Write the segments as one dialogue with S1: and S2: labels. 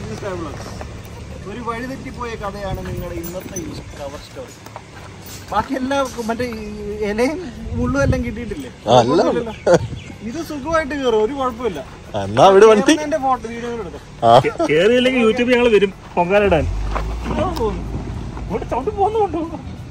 S1: Watching travellers ഒരു വഴി തെറ്റിപ്പോയ കഥയാണ് നിങ്ങളുടെ ഇന്നത്തെ ഈ കവർ സ്റ്റോറി ബാക്കി എല്ലാം മറ്റേ ഈ ഇലയും മുള്ളും എല്ലാം കിട്ടിയിട്ടില്ലേ
S2: ആ, എല്ലാം
S1: കുഴപ്പമില്ലല്ലോ. ഇത് സുഖമായിട്ട് കയറും ഒരു കുഴപ്പമില്ല
S2: എന്നാ അവിടെ വണ്ടി
S1: എന്റെ ഫോട്ടോ വീഡിയോ എടുത്തോ
S2: ആ
S3: കേറിയില്ലെങ്കിൽ യൂട്യൂബിൽ ഞങ്ങൾ വരും പൊങ്കാലിടാൻ
S1: ഇങ്ങോട്ട് പോകുന്നു
S3: ഇവിടെ ചവിട്ടി പോകുന്നുണ്ടോ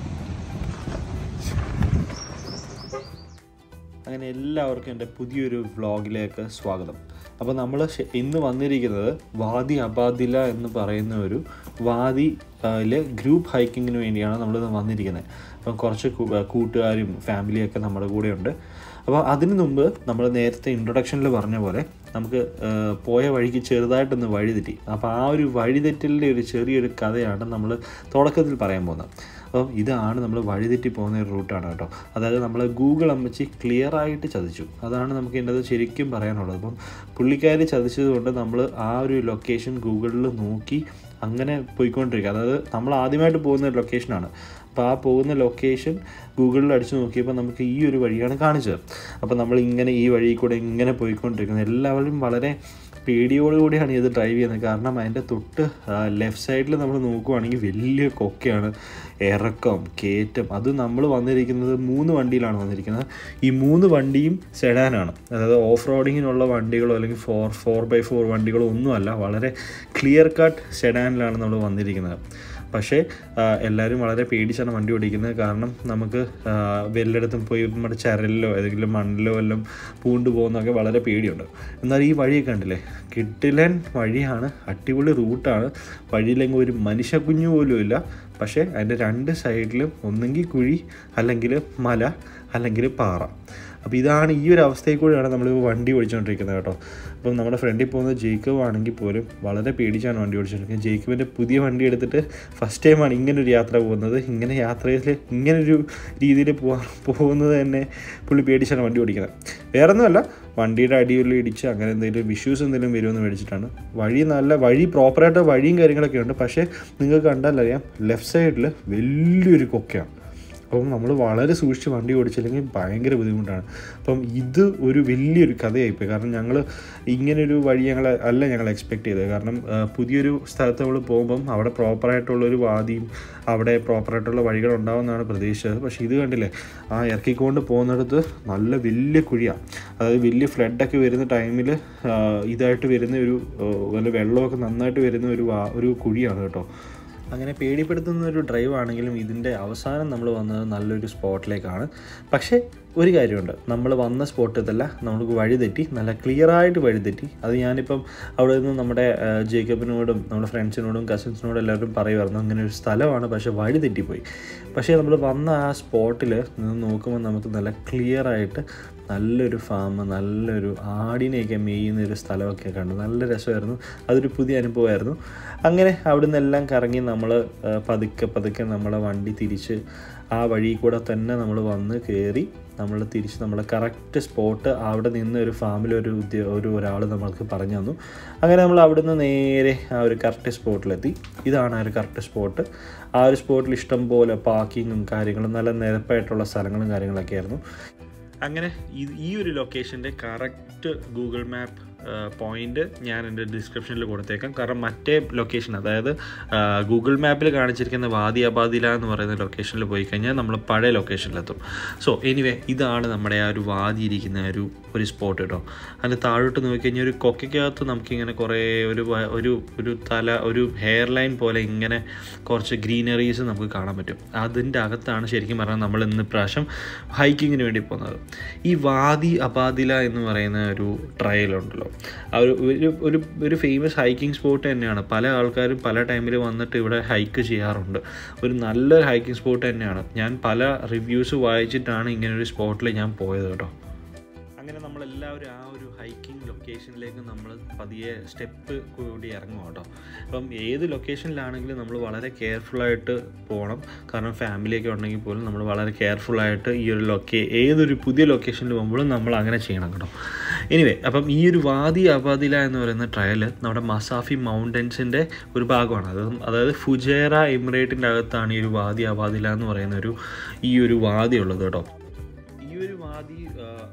S4: അങ്ങനെ എല്ലാവർക്കും എൻ്റെ പുതിയൊരു വ്ളോഗിലേക്ക് സ്വാഗതം അപ്പോൾ നമ്മൾ ഇന്ന് വന്നിരിക്കുന്നത് വാദി അബാദില എന്ന് പറയുന്ന ഒരു വാദി ലെ ഗ്രൂപ്പ് ഹൈക്കിങ്ങിന് വേണ്ടിയാണ് നമ്മൾ വന്നിരിക്കുന്നത് അപ്പം കുറച്ച് കൂ- കൂട്ടുകാരും ഫാമിലിയൊക്കെ നമ്മുടെ കൂടെയുണ്ട് അപ്പോൾ അതിനു മുമ്പ് നമ്മൾ നേരത്തെ ഇൻട്രൊഡക്ഷനിൽ പറഞ്ഞ പോലെ നമുക്ക് ആ, പോയ വഴിക്ക് ചെറുതായിട്ടൊന്ന് വഴിതെറ്റി അപ്പോൾ ആ ഒരു വഴിതെറ്റലിൻ്റെ ഒരു ചെറിയൊരു കഥയാണ് നമ്മൾ തുടക്കത്തിൽ പറയാൻ പോകുന്നത് അപ്പം ഇതാണ് നമ്മൾ വഴിതെറ്റി പോകുന്ന ഒരു റൂട്ടാണ് കേട്ടോ അതായത് നമ്മൾ ഗൂഗിൾ അമ്മച്ചി ക്ലിയർ ആയിട്ട് ചതിച്ചു അതാണ് നമുക്ക് ഇതിൻ്റെ അത് ശരിക്കും പറയാനുള്ളത് അപ്പം പുള്ളിക്കാരി ചതിച്ചതുകൊണ്ട് നമ്മൾ ആ ഒരു ലൊക്കേഷൻ ഗൂഗിളിൽ നോക്കി അങ്ങനെ പോയിക്കൊണ്ടിരിക്കുക അതായത് നമ്മൾ ആദ്യമായിട്ട് പോകുന്ന ഒരു ലൊക്കേഷനാണ് അപ്പോൾ ആ പോകുന്ന ലൊക്കേഷൻ ഗൂഗിളിൽ അടിച്ചു നോക്കിയപ്പോൾ നമുക്ക് ഈ ഒരു വഴിയാണ് കാണിച്ചത് അപ്പോൾ നമ്മൾ ഇങ്ങനെ ഈ വഴി കൂടെ ഇങ്ങനെ പോയിക്കൊണ്ടിരിക്കുന്നത് എല്ലാവരും വളരെ പേടിയോടുകൂടിയാണ് ഇത് ഡ്രൈവ് ചെയ്യുന്നത് കാരണം അതിൻ്റെ തൊട്ട് ലെഫ്റ്റ് സൈഡിൽ നമ്മൾ നോക്കുവാണെങ്കിൽ വലിയ കൊക്കയാണ് ഇറക്കം കയറ്റം അത് നമ്മൾ വന്നിരിക്കുന്നത് മൂന്ന് വണ്ടിയിലാണ് വന്നിരിക്കുന്നത് ഈ മൂന്ന് വണ്ടിയും സെഡാനാണ് അതായത് ഓഫ് റോഡിങ്ങിനുള്ള വണ്ടികളോ അല്ലെങ്കിൽ ഫോർ ഫോർ ബൈ ഫോർ വണ്ടികളോ ഒന്നുമല്ല വളരെ ക്ലിയർ കട്ട് സെഡാനിലാണ് നമ്മൾ വന്നിരിക്കുന്നത് പക്ഷേ ആ, എല്ലാവരും വളരെ പേടിച്ചാണ് വണ്ടി ഓടിക്കുന്നത് കാരണം നമുക്ക് ആ, വല്ലയിടത്തും പോയി നമ്മുടെ ചരലിലോ ഏതെങ്കിലും മണ്ണിലോ എല്ലാം പൂണ്ടു പോകുന്നതൊക്കെ വളരെ പേടിയുണ്ട് എന്നാൽ ഈ വഴിയൊക്കെ ഉണ്ടല്ലേ കിട്ടിലൻ വഴിയാണ് അടിപൊളി റൂട്ടാണ് വഴിയിലെങ്കിൽ ഒരു മനുഷ്യ കുഞ്ഞു പോലും ഇല്ല പക്ഷേ അതിൻ്റെ രണ്ട് സൈഡിലും ഒന്നെങ്കിൽ കുഴി അല്ലെങ്കിൽ മല അല്ലെങ്കിൽ പാറ അപ്പോൾ ഇതാണ് ഈ ഒരു അവസ്ഥയിൽ കൂടെയാണ് നമ്മൾ വണ്ടി ഓടിച്ചുകൊണ്ടിരിക്കുന്നത് കേട്ടോ അപ്പം നമ്മുടെ ഫ്രണ്ടിൽ പോകുന്ന ജേക്കബ് ആണെങ്കിൽ പോലും വളരെ പേടിച്ചാണ് വണ്ടി ഓടിച്ചുകൊണ്ടിരിക്കുന്നത് ജേക്കബിൻ്റെ പുതിയ വണ്ടി എടുത്തിട്ട് ഫസ്റ്റ് ടൈമാണ് ഇങ്ങനൊരു യാത്ര പോകുന്നത് ഇങ്ങനെ യാത്രയിൽ ഇങ്ങനൊരു രീതിയിൽ പോകാൻ പോകുന്നത് തന്നെ പുള്ളി പേടിച്ചാണ് വണ്ടി ഓടിക്കുന്നത് വേറെ ഒന്നുമല്ല വണ്ടിയുടെ അടിയിൽ ഇടിച്ച് അങ്ങനെ എന്തെങ്കിലും ഇഷ്യൂസ് എന്തെങ്കിലും വരുമെന്ന് മേടിച്ചിട്ടാണ് വഴി നല്ല വഴി പ്രോപ്പറായിട്ട് വഴിയും കാര്യങ്ങളൊക്കെ ഉണ്ട് പക്ഷേ നിങ്ങൾക്ക് കണ്ടാലറിയാം ലെഫ്റ്റ് സൈഡിൽ വലിയൊരു കൊക്കയാണ് അപ്പം നമ്മൾ വളരെ സൂക്ഷിച്ച് വണ്ടി ഓടിച്ചില്ലെങ്കിൽ ഭയങ്കര ബുദ്ധിമുട്ടാണ് അപ്പം ഇത് ഒരു വലിയൊരു കഥയായിപ്പോയി കാരണം ഞങ്ങൾ ഇങ്ങനൊരു വഴി ഞങ്ങൾ അല്ല ഞങ്ങൾ എക്സ്പെക്ട് ചെയ്തത് കാരണം ആ, പുതിയൊരു സ്ഥലത്ത് നമ്മൾ പോകുമ്പം അവിടെ പ്രോപ്പറായിട്ടുള്ളൊരു വാദിയും അവിടെ പ്രോപ്പറായിട്ടുള്ള വഴികൾ ഉണ്ടാവുമെന്നാണ് പ്രതീക്ഷിച്ചത് പക്ഷേ ഇത് കണ്ടില്ലേ ആ ഇറക്കിക്കൊണ്ട് പോകുന്നിടത്ത് നല്ല വലിയ കുഴിയാണ് അതായത് വലിയ ഫ്ലഡൊക്കെ വരുന്ന ടൈമിൽ ഇതായിട്ട് വരുന്ന ഒരു ആ, വല്ല വെള്ളമൊക്കെ നന്നായിട്ട് വരുന്ന ഒരു വാ ഒരു കുഴിയാണ് കേട്ടോ അങ്ങനെ പേടിപ്പെടുത്തുന്ന ഒരു ഡ്രൈവ് ആണെങ്കിലും ഇതിൻ്റെ അവസാനം നമ്മൾ വന്നത് നല്ലൊരു സ്പോട്ടിലേക്കാണ് പക്ഷേ ഒരു കാര്യമുണ്ട് നമ്മൾ വന്ന സ്പോട്ട് ഇതല്ല നമുക്ക് വഴി തെറ്റി നല്ല ക്ലിയറായിട്ട് വഴി തെറ്റി അത് ഞാനിപ്പം അവിടെ നിന്ന് നമ്മുടെ ആ, ജേക്കബിനോടും നമ്മുടെ ഫ്രണ്ട്സിനോടും കസിൻസിനോടും എല്ലാവരും പറയുമായിരുന്നു അങ്ങനെ ഒരു സ്ഥലമാണ് പക്ഷേ വഴി തെറ്റിപ്പോയി പക്ഷേ നമ്മൾ വന്ന ആ സ്പോട്ടിൽ നിന്ന് നോക്കുമ്പോൾ നമുക്ക് നല്ല ക്ലിയറായിട്ട് നല്ലൊരു ഫാം നല്ലൊരു ആടിനെയൊക്കെ മേയുന്ന ഒരു സ്ഥലമൊക്കെ കണ്ടു നല്ല രസമായിരുന്നു അതൊരു പുതിയ അനുഭവമായിരുന്നു അങ്ങനെ അവിടെ നിന്നെല്ലാം കറങ്ങി നമ്മൾ പതുക്കെ പതുക്കെ നമ്മളെ വണ്ടി തിരിച്ച് ആ വഴി കൂടെ തന്നെ നമ്മൾ വന്ന് കയറി നമ്മൾ തിരിച്ച് നമ്മളെ കറക്റ്റ് സ്പോട്ട് അവിടെ നിന്ന് ഒരു ഫാമിൽ ഒരു ഉദ്യോ ഒരു ഒരാൾ നമ്മൾക്ക് പറഞ്ഞു തന്നു അങ്ങനെ നമ്മൾ അവിടെ നിന്ന് നേരെ ആ ഒരു കറക്റ്റ് സ്പോട്ടിലെത്തി ഇതാണ് ആ ഒരു കറക്റ്റ് സ്പോട്ട് ആ ഒരു സ്പോട്ടിൽ ഇഷ്ടം പോലെ പാർക്കിങ്ങും കാര്യങ്ങളും നല്ല നിരപ്പായിട്ടുള്ള സ്ഥലങ്ങളും കാര്യങ്ങളൊക്കെ ആയിരുന്നു അങ്ങനെ ഈ- ഈ ഒരു ലൊക്കേഷൻ്റെ കറക്റ്റ് ഗൂഗിൾ മാപ്പ് പോയിന്റ് ഞാൻ എൻ്റെ ഡിസ്ക്രിപ്ഷനിൽ കൊടുത്തേക്കാം കാരണം മറ്റേ ലൊക്കേഷൻ അതായത് ഗൂഗിൾ മാപ്പിൽ കാണിച്ചിരിക്കുന്ന വാദി അബാദില എന്ന് പറയുന്ന ലൊക്കേഷനിൽ പോയി കഴിഞ്ഞാൽ നമ്മൾ പഴയ ലൊക്കേഷനിലെത്തും സോ എനിവേ ഇതാണ് നമ്മുടെ ആ ഒരു വാദി ഇരിക്കുന്ന ഒരു ഒരു സ്പോട്ട് കേട്ടോ അതിന് താഴോട്ട് നോക്കിക്കഴിഞ്ഞാൽ ഒരു കൊക്കയ്ക്കകത്ത് നമുക്കിങ്ങനെ കുറേ ഒരു വ- ഒരു ഒരു തല ഒരു ഹെയർ ലൈൻ പോലെ ഇങ്ങനെ കുറച്ച് ഗ്രീനറീസ് നമുക്ക് കാണാൻ പറ്റും അതിൻ്റെ അകത്താണ് ശരിക്കും പറഞ്ഞാൽ നമ്മൾ ഇന്ന് പ്രാവശ്യം ഹൈക്കിങ്ങിന് വേണ്ടി പോകുന്നത് ഈ വാദി അബാദില എന്ന് പറയുന്ന ഒരു ട്രയൽ ഉണ്ടല്ലോ ആ ഒരു ഒരു ഒരു ഒരു ഫേമസ് ഹൈക്കിംഗ് സ്പോട്ട് തന്നെയാണ് പല ആൾക്കാരും പല ടൈമിൽ വന്നിട്ട് ഇവിടെ ഹൈക്ക് ചെയ്യാറുണ്ട് ഒരു നല്ലൊരു ഹൈക്കിംഗ് സ്പോട്ട് തന്നെയാണ് ഞാൻ പല റിവ്യൂസ് വായിച്ചിട്ടാണ് ഇങ്ങനെ ഒരു സ്പോട്ടിൽ ഞാൻ പോയത് കേട്ടോ അങ്ങനെ നമ്മളെല്ലാവരും ആ ഒരു ഹൈക്കിംഗ് ലൊക്കേഷനിലേക്ക് നമ്മൾ പതിയെ സ്റ്റെപ്പ് കൂടി ഇറങ്ങും കേട്ടോ അപ്പം ഏത് ലൊക്കേഷനിലാണെങ്കിലും നമ്മൾ വളരെ കെയർഫുള്ളായിട്ട് പോകണം കാരണം ഫാമിലിയൊക്കെ ഉണ്ടെങ്കിൽ പോലും നമ്മൾ വളരെ കെയർഫുള്ളായിട്ട് ഈ ഒരു ലൊക്കേ ഏതൊരു പുതിയ ലൊക്കേഷനിൽ പോകുമ്പോഴും നമ്മൾ അങ്ങനെ ചെയ്യണം കേട്ടോ എനിവേ അപ്പം ഈ ഒരു വാദി അബാദില എന്ന് പറയുന്ന ട്രയൽ നമ്മുടെ മസാഫി മൗണ്ടൻസിൻ്റെ ഒരു ഭാഗമാണ് അത് അതായത് ഫുജേറ എമിറേറ്റിൻ്റെ അകത്താണ് ഈ ഒരു വാദി അബാദില എന്ന് പറയുന്ന ഒരു ഈ ഒരു വാദി ഉള്ളത് കേട്ടോ ഈ ഒരു വാദി ആ,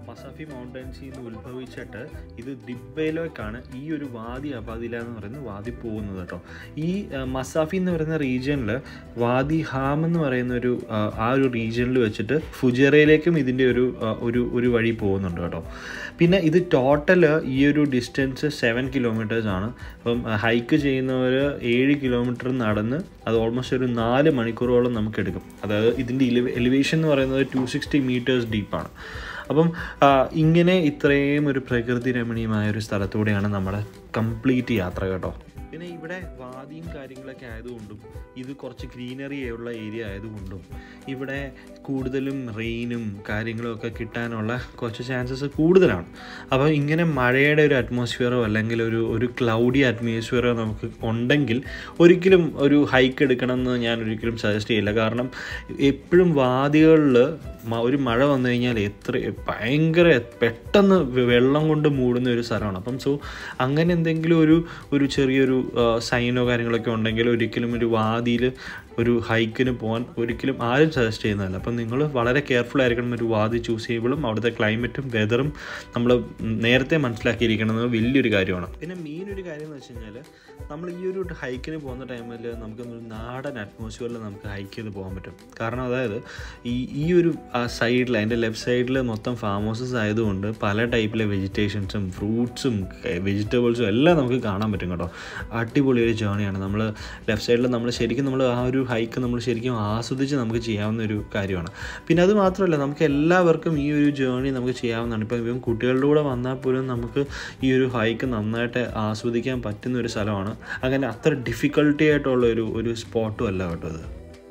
S4: മസാഫി മൗണ്ടൻസിൽ നിന്ന് ഉത്ഭവിച്ചിട്ട് ഇത് ദിബയിലേക്കാണ് ഈ ഒരു വാദി അബാദില എന്ന് പറയുന്ന വാദി പോകുന്നത് കേട്ടോ ഈ ആ, മസാഫി എന്ന് പറയുന്ന റീജിയനിൽ വാദി ഹാം എന്ന് പറയുന്ന ഒരു ആ, ആ ഒരു റീജിയനിൽ വെച്ചിട്ട് ഫുജറയിലേക്കും ഇതിൻ്റെ ഒരു ആ, ഒരു ഒരു വഴി പോകുന്നുണ്ട് കേട്ടോ പിന്നെ ഇത് ടോട്ടൽ ഈ ഒരു ഡിസ്റ്റൻസ് സെവൻ കിലോമീറ്റേഴ്സ് ആണ് അപ്പം ഹൈക്ക് ചെയ്യുന്നവർ ഏഴ് കിലോമീറ്റർ നടന്ന് അത് ഓൾമോസ്റ്റ് ഒരു നാല് മണിക്കൂറോളം നമുക്ക് എടുക്കും അതായത് ഇതിൻ്റെ എലിവേഷൻ എന്ന് പറയുന്നത് ടു സിക്സ്റ്റി മീറ്റേഴ്സ് ഡീപ്പാണ് അപ്പം ആ, ഇങ്ങനെ ഇത്രയും ഒരു പ്രകൃതി രമണീയമായ ഒരു സ്ഥലത്തൂടെയാണ് നമ്മുടെ കംപ്ലീറ്റ് യാത്ര കേട്ടോ പിന്നെ ഇവിടെ വാദിയും കാര്യങ്ങളൊക്കെ ആയതുകൊണ്ടും ഇത് കുറച്ച് ഗ്രീനറി ഉള്ള ഏരിയ ആയതുകൊണ്ടും ഇവിടെ കൂടുതലും റെയിനും കാര്യങ്ങളും ഒക്കെ കിട്ടാനുള്ള കുറച്ച് ചാൻസസ് കൂടുതലാണ് അപ്പോൾ ഇങ്ങനെ മഴയുടെ ഒരു അറ്റ്മോസ്ഫിയറോ അല്ലെങ്കിൽ ഒരു ഒരു ക്ലൗഡി അറ്റ്മോസ്ഫിയറോ നമുക്ക് ഉണ്ടെങ്കിൽ ഒരിക്കലും ഒരു ഹൈക്ക് എടുക്കണം എന്ന് ഞാൻ ഒരിക്കലും സജസ്റ്റ് ചെയ്യില്ല കാരണം എപ്പോഴും വാദികളിൽ ഒരു മഴ വന്നു കഴിഞ്ഞാൽ എത്ര ഭയങ്കര പെട്ടെന്ന് വെള്ളം കൊണ്ട് മൂടുന്ന ഒരു സ്ഥലമാണ് അപ്പം സോ അങ്ങനെ എന്തെങ്കിലും ഒരു ഒരു ചെറിയൊരു സൈനോ കാര്യങ്ങളൊക്കെ ഉണ്ടെങ്കിൽ ഒരിക്കലും ഒരു വാദിയിൽ ഒരു ഹൈക്കിന് പോകാൻ ഒരിക്കലും ആരും സജസ്റ്റ് ചെയ്യുന്നതല്ല അപ്പം നിങ്ങൾ വളരെ കെയർഫുൾ ആയിരിക്കണം ഒരു വാദി ചൂസ് ചെയ്യുമ്പോഴും അവിടുത്തെ ക്ലൈമറ്റും വെതറും നമ്മൾ നേരത്തെ മനസ്സിലാക്കിയിരിക്കുന്നത് വലിയൊരു കാര്യമാണ് പിന്നെ മെയിൻ ഒരു കാര്യം എന്ന് വെച്ച് കഴിഞ്ഞാൽ നമ്മൾ ഈ ഒരു ഹൈക്കിന് പോകുന്ന ടൈമിൽ നമുക്കൊരു നാടൻ അറ്റ്മോസ്ഫിയറിൽ നമുക്ക് ഹൈക്ക് ചെയ്ത് പോകാൻ പറ്റും കാരണം അതായത് ഈ ഈ ഒരു സൈഡിൽ അതിൻ്റെ ലെഫ്റ്റ് സൈഡിൽ മൊത്തം ഫാം ഹൗസസ് ആയതുകൊണ്ട് പല ടൈപ്പിലെ വെജിറ്റേഷൻസും ഫ്രൂട്ട്സും വെജിറ്റബിൾസും എല്ലാം നമുക്ക് കാണാൻ പറ്റും കേട്ടോ അടിപൊളി ഒരു ജേണിയാണ് നമ്മൾ ലെഫ്റ്റ് സൈഡിൽ നമ്മൾ ശരിക്കും നമ്മൾ ആ ഒരു ഹൈക്ക് നമ്മൾ ശരിക്കും ആസ്വദിച്ച് നമുക്ക് ചെയ്യാവുന്ന ഒരു കാര്യമാണ് പിന്നെ അത് മാത്രമല്ല നമുക്ക് എല്ലാവർക്കും ഈ ഒരു ജേണി നമുക്ക് ചെയ്യാവുന്നതാണ് ഇപ്പം ഇപ്പം കുട്ടികളുടെ കൂടെ വന്നാൽ പോലും നമുക്ക് ഈ ഒരു ഹൈക്ക് നന്നായിട്ട് ആസ്വദിക്കാൻ പറ്റുന്ന ഒരു സ്ഥലമാണ് അങ്ങനെ അത്ര ഡിഫിക്കൽട്ടി ആയിട്ടുള്ള ഒരു ഒരു സ്പോട്ടും അല്ല കേട്ടോ അത്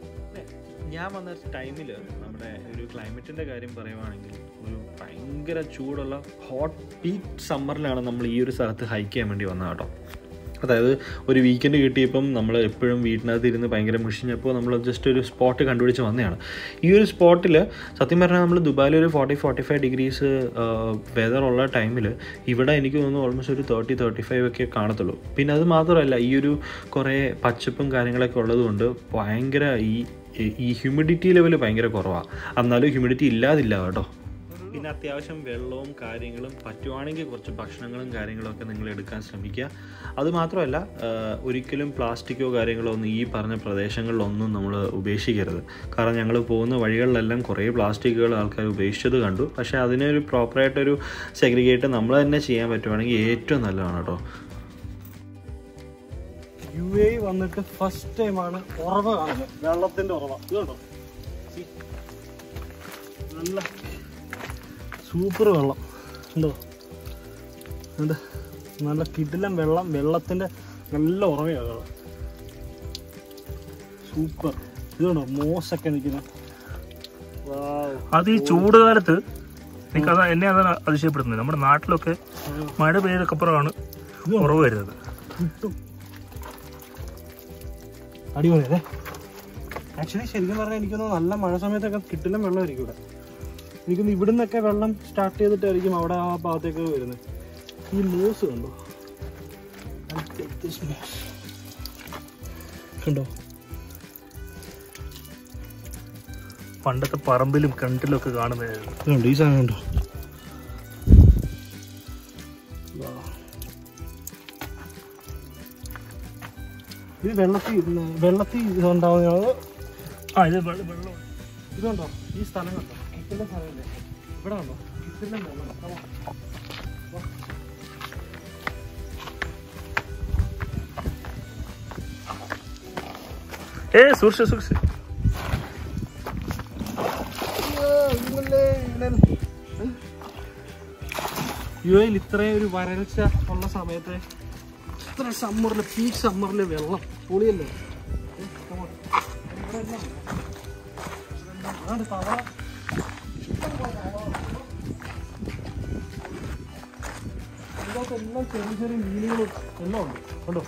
S4: ഞാൻ വന്ന ടൈമിൽ നമ്മുടെ ഒരു ക്ലൈമറ്റിൻ്റെ കാര്യം പറയുവാണെങ്കിൽ ഒരു ഭയങ്കര ചൂടുള്ള ഹോട്ട് പീക്ക് സമ്മറിലാണ് നമ്മൾ ഈ ഒരു സ്ഥലത്ത് ഹൈക്ക് ചെയ്യാൻ വേണ്ടി വന്നത് കേട്ടോ അതായത് ഒരു വീക്കെൻഡ് കിട്ടിയപ്പം നമ്മൾ എപ്പോഴും വീട്ടിനകത്ത് ഇരുന്ന് ഭയങ്കര മുഷിഞ്ഞപ്പോൾ നമ്മൾ ജസ്റ്റ് ഒരു സ്പോട്ട് കണ്ടുപിടിച്ച് വന്നതാണ് ഈ ഒരു സ്പോട്ടിൽ സത്യം പറഞ്ഞാൽ നമ്മൾ ദുബായിൽ ഒരു forty forty five degrees weather ഉള്ള ടൈമിൽ ഇവിടെ എനിക്ക് തോന്നുന്നു ഓൾമോസ്റ്റ് ഒരു തേർട്ടി തേർട്ടി ഫൈവ് ഒക്കെ കാണത്തുള്ളൂ പിന്നെ അത് മാത്രമല്ല ഈ ഒരു കുറേ പച്ചപ്പും കാര്യങ്ങളൊക്കെ ഉള്ളതുകൊണ്ട് ഭയങ്കര ഈ ഈ ഹ്യൂമിഡിറ്റി ലെവൽ ഭയങ്കര കുറവാണ് എന്നാലും ഹ്യൂമിഡിറ്റി ഇല്ലാതില്ല കേട്ടോ പിന്നെ അത്യാവശ്യം വെള്ളവും കാര്യങ്ങളും പറ്റുവാണെങ്കിൽ കുറച്ച് ഭക്ഷണങ്ങളും കാര്യങ്ങളും ഒക്കെ നിങ്ങൾ എടുക്കാൻ ശ്രമിക്കുക അത് മാത്രമല്ല ആ, ഒരിക്കലും പ്ലാസ്റ്റിക്കോ കാര്യങ്ങളോ ഒന്നും ഈ പറഞ്ഞ പ്രദേശങ്ങളിലൊന്നും നമ്മൾ ഉപേക്ഷിക്കരുത് കാരണം ഞങ്ങൾ പോകുന്ന വഴികളിലെല്ലാം കുറേ പ്ലാസ്റ്റിക്കുകൾ ആൾക്കാർ ഉപേക്ഷിച്ചത് കണ്ടു പക്ഷേ അതിനൊരു പ്രോപ്പറായിട്ടൊരു സെഗ്രിഗേറ്റ് നമ്മൾ തന്നെ ചെയ്യാൻ പറ്റുവാണെങ്കിൽ ഏറ്റവും നല്ലതാണ് കേട്ടോ
S3: യു എ വന്നിട്ട് ഫസ്റ്റ് ടൈമാണ് ഉറവ കാണുന്നത് വെള്ളത്തിന്റെ ഉറവ ഇത് കണ്ടോ See? നല്ല സൂപ്പർ വെള്ളം ഉണ്ടോ ഉണ്ട് നല്ല കിടിലം വെള്ളം വെള്ളത്തിന്റെ നല്ല ഉറവയാണ് വെള്ളം സൂപ്പർ ഇത് കണ്ടോ മോശൊക്കെ നിൽക്കുന്നത്
S2: അത് ഈ ചൂട് കാലത്ത് എനിക്ക് അതാ എന്നെ അതാണ് അതിശയപ്പെടുന്നത് നമ്മുടെ നാട്ടിലൊക്കെ മഴ പെയ്തൊക്കപ്പുറമാണ് ഉറവ് വരുന്നത്
S3: കിട്ടും അടിപൊളി അല്ലേ ആക്ച്വലി ശരിക്കും പറഞ്ഞാൽ എനിക്കൊന്ന് നല്ല മഴ സമയത്തൊക്കെ കിട്ടില്ല വെള്ളമായിരിക്കും ഇവിടെ എനിക്കൊന്ന് ഇവിടെ നിന്നൊക്കെ വെള്ളം സ്റ്റാർട്ട് ചെയ്തിട്ടായിരിക്കും അവിടെ ആ ഭാഗത്തേക്ക് വരുന്നത് ഈ മൂസ് കണ്ടോ I'll take this moss. കണ്ടോ
S2: പണ്ടത്തെ പറമ്പിലും കിണറ്റിലും ഒക്കെ കാണുന്നത്
S3: ഇത് കണ്ടോ ഈ സാധനം കണ്ടോ വാ. ഇത് വെള്ളത്തിൽ വെള്ളത്തിൽ ഉണ്ടാവുന്നത്
S2: ആ ഇത് വെള്ളം വെള്ളം
S3: ഇതുണ്ടോ ഈ സ്ഥലം കണ്ടോ കിട്ടില്ല സ്ഥലമല്ലേ ഇവിടെ കണ്ടോ കിട്ടില്ല വെള്ളം Come on. വാ.
S2: ഏ സൂക്ഷിച്ച് സൂക്ഷിച്ച്
S3: യു എയിൽ ഇത്രയും ഒരു വരൾച്ച ഉള്ള സമയത്ത് ഇത്ര സമ്മറിൽ പീക്ക് സമ്മറിൽ വെള്ളം പൊളിയല്ലേ ഏ, come on. ഇവിടെ എല്ലാം ഉണ്ട്. അതാണ് തവള. ഇഷ്ടംപോലെ തവളകളുണ്ട്. ഇതിനകത്ത് എല്ലാം ചെറിയ ചെറിയ മീനുകളും എല്ലാം ഉണ്ട് കണ്ടോ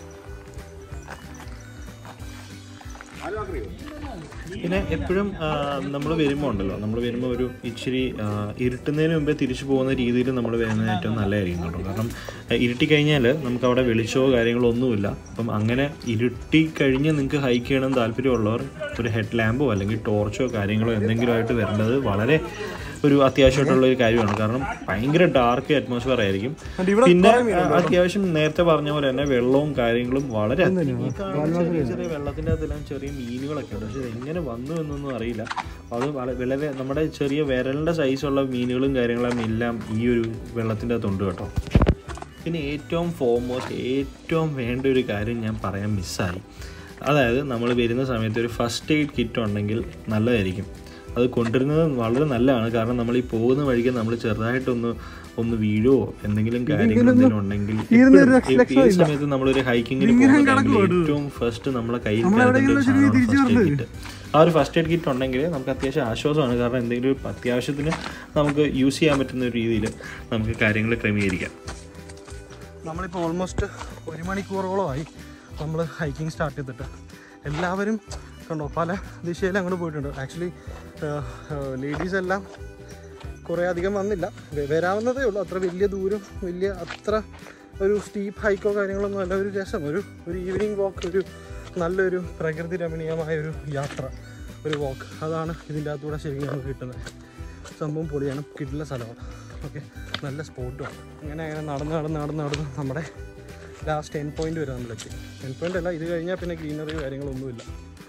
S4: പിന്നെ എപ്പോഴും നമ്മൾ വരുമ്പോൾ ഉണ്ടല്ലോ നമ്മൾ വരുമ്പോൾ ഒരു ഇച്ചിരി ആ, ഇരുട്ടുന്നതിന് മുമ്പേ തിരിച്ചു പോകുന്ന രീതിയിൽ നമ്മൾ വരുന്നത് ഏറ്റവും നല്ലതായിരിക്കും കേട്ടോ കാരണം ആ, ഇരുട്ടി കഴിഞ്ഞാൽ നമുക്ക് അവിടെ വെളിച്ചമോ കാര്യങ്ങളോ ഒന്നുമില്ല അപ്പം അങ്ങനെ ഇരുട്ടി കഴിഞ്ഞ് നിങ്ങൾക്ക് ഹൈക്ക് ചെയ്യണം താല്പര്യമുള്ളവർ ഒരു ഹെഡ് ലാമ്പോ അല്ലെങ്കിൽ ടോർച്ചോ കാര്യങ്ങളോ എന്തെങ്കിലും ആയിട്ട് വരേണ്ടത് വളരെ ഒരു അത്യാവശ്യമായിട്ടുള്ള ഒരു കാര്യമാണ് കാരണം ഭയങ്കര ഡാർക്ക് അറ്റ്മോസ്ഫിയർ ആയിരിക്കും
S3: And ഇവിടെ
S4: പിന്നെ
S3: കുറേ മീനുണ്ട്
S4: ആ, അത്യാവശ്യം നേരത്തെ പറഞ്ഞ പോലെ തന്നെ വെള്ളവും കാര്യങ്ങളും വളരെ ഈ കാണുന്ന ചെറിയ ചെറിയ വെള്ളത്തിന്റെ അകത്തെല്ലാം ചെറിയ മീനുകളൊക്കെ ഉണ്ട് പക്ഷെ ഇത് എങ്ങനെ വന്നു എന്നൊന്നും അറിയില്ല അത് വള- വളരെ നമ്മുടെ ചെറിയ വിരലിന്റെ സൈസുള്ള മീനുകളും കാര്യങ്ങളും എല്ലാം ഈ ഒരു വെള്ളത്തിന്റെ അകത്തുണ്ട് കേട്ടോ പിന്നെ ഏറ്റവും ഫോർമോസ്റ്റ് ഏറ്റവും വേണ്ട ഒരു കാര്യം ഞാൻ പറയാൻ മിസ്സായി അതായത് നമ്മൾ വരുന്ന സമയത്ത് ഒരു ഫസ്റ്റ് എയ്ഡ് കിറ്റ് ഉണ്ടെങ്കിൽ നല്ലതായിരിക്കും അത് കൊണ്ടുവരുന്നത് വളരെ നല്ലതാണ് കാരണം നമ്മൾ ഈ പോകുന്ന വഴിക്ക് നമ്മൾ ചെറുതായിട്ടൊന്ന് ഒന്ന് വീഴോ എന്തെങ്കിലും കാര്യങ്ങൾ എന്തെങ്കിലും ഉണ്ടെങ്കിൽ എപ്പോഴും ഏത് സമയത്ത് നമ്മളൊരു ഹൈക്കിങ്ങിന് പോകുന്ന ടൈമിൽ ഏറ്റവും ഫസ്റ്റ് നമ്മളെ കയ്യിൽ കരുതേണ്ട ഒരു സാധനമാണ് ഫസ്റ്റ് എയ്ഡ് കിറ്റ് ആ ഒരു ഫസ്റ്റ് എയ്ഡ് കിറ്റ് ഉണ്ടെങ്കിൽ നമുക്ക് അത്യാവശ്യം ആശ്വാസമാണ് കാരണം എന്തെങ്കിലും ഒരു അത്യാവശ്യത്തിന് നമുക്ക് യൂസ് ചെയ്യാൻ പറ്റുന്ന ഒരു രീതിയിൽ നമുക്ക് കാര്യങ്ങൾ ക്രമീകരിക്കാം
S3: നമ്മളിപ്പോൾ ഓൾമോസ്റ്റ് ഒരു മണിക്കൂറോളമായി നമ്മൾ ഹൈക്കിംഗ് സ്റ്റാർട്ട് ചെയ്തിട്ട് എല്ലാവരും കണ്ടോ പല ദിശയിൽ അങ്ങോട്ട് പോയിട്ടുണ്ട് ആക്ച്വലി ലേഡീസ് എല്ലാം കുറേ അധികം വന്നില്ല വ- വരാവുന്നതേ ഉള്ളൂ അത്ര വലിയ ദൂരം വലിയ അത്ര ഒരു സ്റ്റീപ്പ് ഹൈക്കോ കാര്യങ്ങളൊന്നും അല്ല ഒരു രസം ഒരു ഒരു ഈവനിങ് വാക്ക് ഒരു നല്ലൊരു പ്രകൃതി രമണീയമായ ഒരു യാത്ര ഒരു വാക്ക് അതാണ് ഇതിൻ്റെ അകത്തൂടെ ശരിക്കും നമുക്ക് കിട്ടുന്നത് സംഭവം പൊളിയാണ് കിട്ടുന്ന സ്ഥലമാണ് ഓക്കെ നല്ല സ്പോട്ടുമാണ് അങ്ങനെ അങ്ങനെ നടന്ന് നടന്ന് നടന്ന് നടന്ന് നമ്മുടെ ലാസ്റ്റ് എൻ പോയിന്റ് വരെ നമ്മളെത്തി എൻ പോയിന്റ് അല്ല ഇത് കഴിഞ്ഞാൽ പിന്നെ ഗ്രീനറി കാര്യങ്ങളൊന്നുമില്ല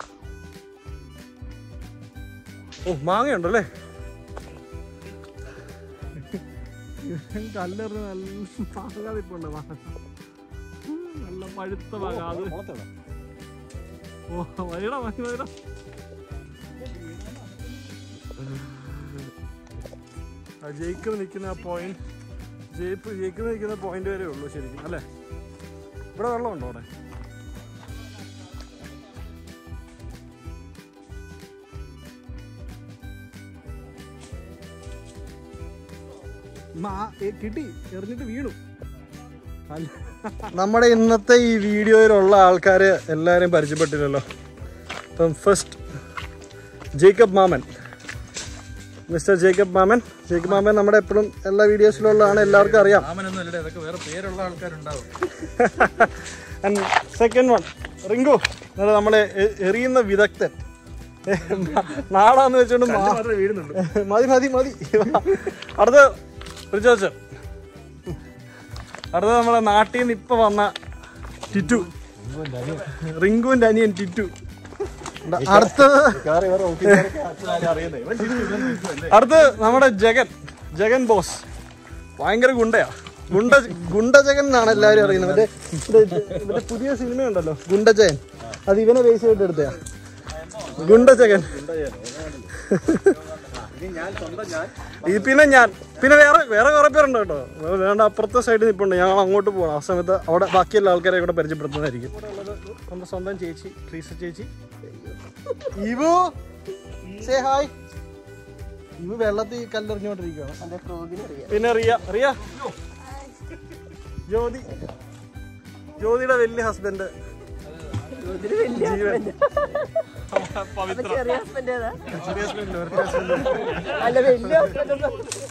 S3: ഓ മാങ്ങയുണ്ടല്ലേ കല്ലെറിഞ്ഞ് നല്ല മാങ്ങ നിൽപ്പുണ്ട് മാങ്ങ നല്ല പഴുത്ത മാങ്ങ അത് ഓ വൈടാ മതി വൈടാ ആ ജയിക്കർ നിൽക്കുന്ന ആ പോയിന്റ് ജയിപ്പ് ജയിക്കർ നിൽക്കുന്ന പോയിന്റ് വരെ ഉള്ളൂ ശരിക്കും അല്ലേ ഇവിടെ വെള്ളമുണ്ടോ അവിടെ കിട്ടി എറിഞ്ഞിട്ട് വീണു നമ്മുടെ ഇന്നത്തെ ഈ വീഡിയോയിലുള്ള ആൾക്കാർ എല്ലാവരെയും പരിചയപ്പെട്ടില്ലല്ലോ അപ്പം ഫസ്റ്റ് ജേക്കബ് മാമൻ മിസ്റ്റർ ജേക്കബ് മാമൻ ജേക്കബ് മാമൻ നമ്മുടെ എപ്പോഴും എല്ലാ വീഡിയോസിലുള്ളതാണ് എല്ലാവർക്കും അറിയാം
S1: മാമനൊന്നും അല്ലേ ഇതൊക്കെ വേറെ പേരുള്ള ആൾക്കാരുണ്ടാവും
S3: ആൻഡ് സെക്കൻഡ് വൺ റിങ്കു അതായത് നമ്മളെ എ- എറിയുന്ന വിദഗ്ധൻ നാടാന്ന് വെച്ചോണ്ട് മാ- മതി മതി മതി അടുത്ത റിച്ചാർജ് അടുത്ത നമ്മളെ നാട്ടിൽ നിന്ന് ഇപ്പൊ വന്ന ടിറ്റു റിങ്കുവിന്റെ അനിയൻ ടിറ്റു അടുത്തത് അടുത്ത് നമ്മുടെ ജഗൻ ജഗൻ ബോസ് ഭയങ്കര ഗുണ്ടയാ ഗുണ്ട ഗുണ്ട ജഗൻ എന്നാണ് എല്ലാവരും അറിയുന്നത് മറ്റേ മറ്റേ മറ്റേ പുതിയ സിനിമ ഉണ്ടല്ലോ ഗുണ്ടജയൻ അത് ഇവനെ ബേസ് ചെയ്തിട്ട് എടുത്തയാ ഗുണ്ട ജഗൻ ഇത് പിന്നെ ഞാൻ പിന്നെ വേറെ വേറെ കുറെ പേരുണ്ട് കേട്ടോ വേണ്ട അപ്പുറത്തെ സൈഡിൽ നിൽപ്പുണ്ട് ഞങ്ങൾ അങ്ങോട്ട് പോകണം ആ സമയത്ത് അവിടെ ബാക്കിയുള്ള ആൾക്കാരെ കൂടെ പരിചയപ്പെടുത്തുന്നതായിരിക്കും നമ്മുടെ സ്വന്തം ചേച്ചി ട്രീസ ചേച്ചി ഇവു സേ ഹായ് ഇവ വെള്ളത്തിൽ കല്ലെറിഞ്ഞോണ്ടിരിക്കുകയാണ് പിന്നെ റിയ റിയ ജ്യോതി ജ്യോതിയുടെ വലിയ ഹസ്ബൻഡ് ജീവൻ പവിത്ര ചെറിയ husband അല്ല, ഒരു husband.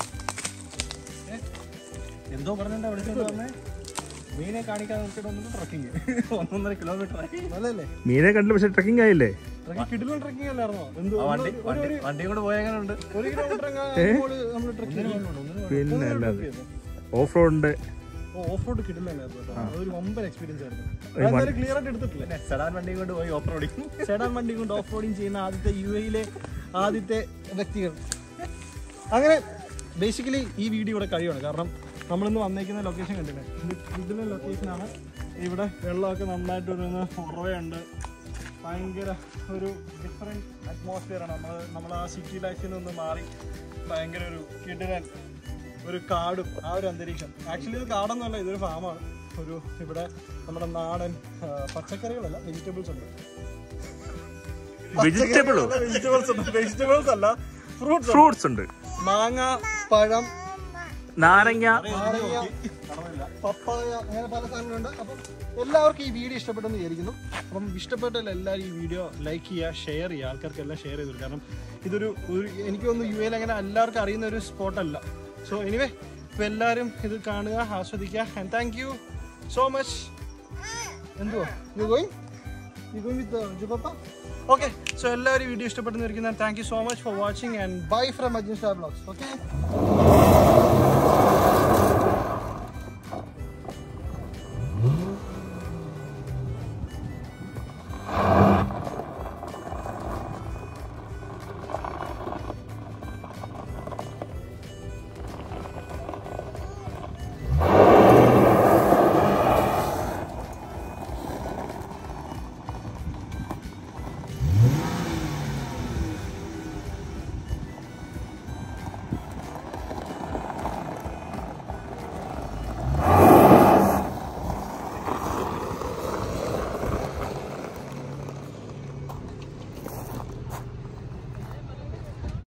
S1: എന്തോ പറഞ്ഞിട്ടാ വിളിച്ചോണ്ട് വന്നേ മീനെ കാണിക്കാൻ നോക്കിയിട്ട് വന്നിട്ട് ട്രക്കിങ് ഒന്നൊന്നര കിലോമീറ്റർ
S3: നല്ലതല്ലേ
S2: മീനെ കണ്ടില്ല പക്ഷെ ട്രക്കിംഗ് ആയില്ലേ
S3: കിടിലൻ ട്രക്കിംഗ് അല്ലായിരുന്നോ എന്തോ
S1: വണ്ടി വണ്ടി വണ്ടിയും കൂടെ പോയെങ്ങനുണ്ട്
S3: ഒരു കിലോമീറ്റർ നമ്മൾ ട്രക്കിംഗ്
S2: പിന്നെ അല്ലാതെ ഓഫ് റോഡിന്റെ
S3: ഓഫ് റോഡ് കിടില്ലായിരുന്നു കേട്ടോ അതൊരു വമ്പൻ എക്സ്പീരിയൻസ് ആയിരുന്നു ക്ലിയർ ആയിട്ട് എടുത്തിട്ടില്ല
S1: സെഡാൻ വണ്ടിയും കൊണ്ട് പോയി ഓഫ് റോഡിങ്
S3: സെഡാൻ വണ്ടി കൊണ്ട് ഓഫ് റോഡിങ് ചെയ്യുന്ന ആദ്യത്തെ യു എയിലെ ആദ്യത്തെ വ്യക്തികൾ അങ്ങനെ ബേസിക്കലി ഈ വീഡിയോ ഇവിടെ കഴിയുകയാണ് കാരണം നമ്മളിന്ന് വന്നേക്കുന്ന ലൊക്കേഷൻ കണ്ടില്ലേ ഇത് ഇതിലെ ലൊക്കേഷനാണ് ഇവിടെ വെള്ളമൊക്കെ നന്നായിട്ട് ഒരു ഉറവയുണ്ട് ഭയങ്കര ഒരു ഡിഫറെൻറ്റ് അറ്റ്മോസ്ഫിയറാണ് നമ്മൾ നമ്മൾ ആ സിറ്റി ലൈഫിൽ നിന്ന് മാറി ഭയങ്കര ഒരു കിടിലൻ ഒരു കാടും ആ ഒരു അന്തരീക്ഷം ആക്ച്വലി ഇത് കാടൊന്നുമല്ല ഇതൊരു ഫാമാണ് ഒരു ഇവിടെ നമ്മുടെ നാടൻ ആ, പച്ചക്കറികളല്ല വെജിറ്റബിൾസ് ഉണ്ട്
S2: വെജിറ്റബിളോ
S3: വെജിറ്റബിൾസ് ഉണ്ട് വെജിറ്റബിൾസ് അല്ല ഫ്രൂട്ട്സ്
S2: ഫ്രൂട്ട്സ് ഉണ്ട്
S3: മാങ്ങ പഴം
S2: നാരങ്ങ
S3: നാരങ്ങ പപ്പായ അങ്ങനെ പല സാധനങ്ങളുണ്ട് അപ്പം എല്ലാവർക്കും ഈ വീഡിയോ ഇഷ്ടപ്പെട്ടെന്ന് വിചാരിക്കുന്നു അപ്പം ഇഷ്ടപ്പെട്ടാൽ എല്ലാവരും ഈ വീഡിയോ ലൈക്ക് ചെയ്യുക ഷെയർ ചെയ്യുക ആൾക്കാർക്ക് എല്ലാം ഷെയർ ചെയ്തു കാരണം ഇതൊരു ഒരു എനിക്ക് തോന്നുന്നു യു എയിൽ അങ്ങനെ എല്ലാവർക്കും അറിയുന്ന ഒരു സ്പോട്ടല്ല സോ എനിവേ ഇപ്പം എല്ലാവരും ഇത് കാണുക ആസ്വദിക്കുക and thank you so much എന്തുവാ you going You going with uh, Jupapa? Okay, so എല്ലാവരും വീഡിയോ ഇഷ്ടപ്പെട്ടെന്ന് ഇരിക്കുന്ന thank you so much for watching and bye from Ajin star blogs okay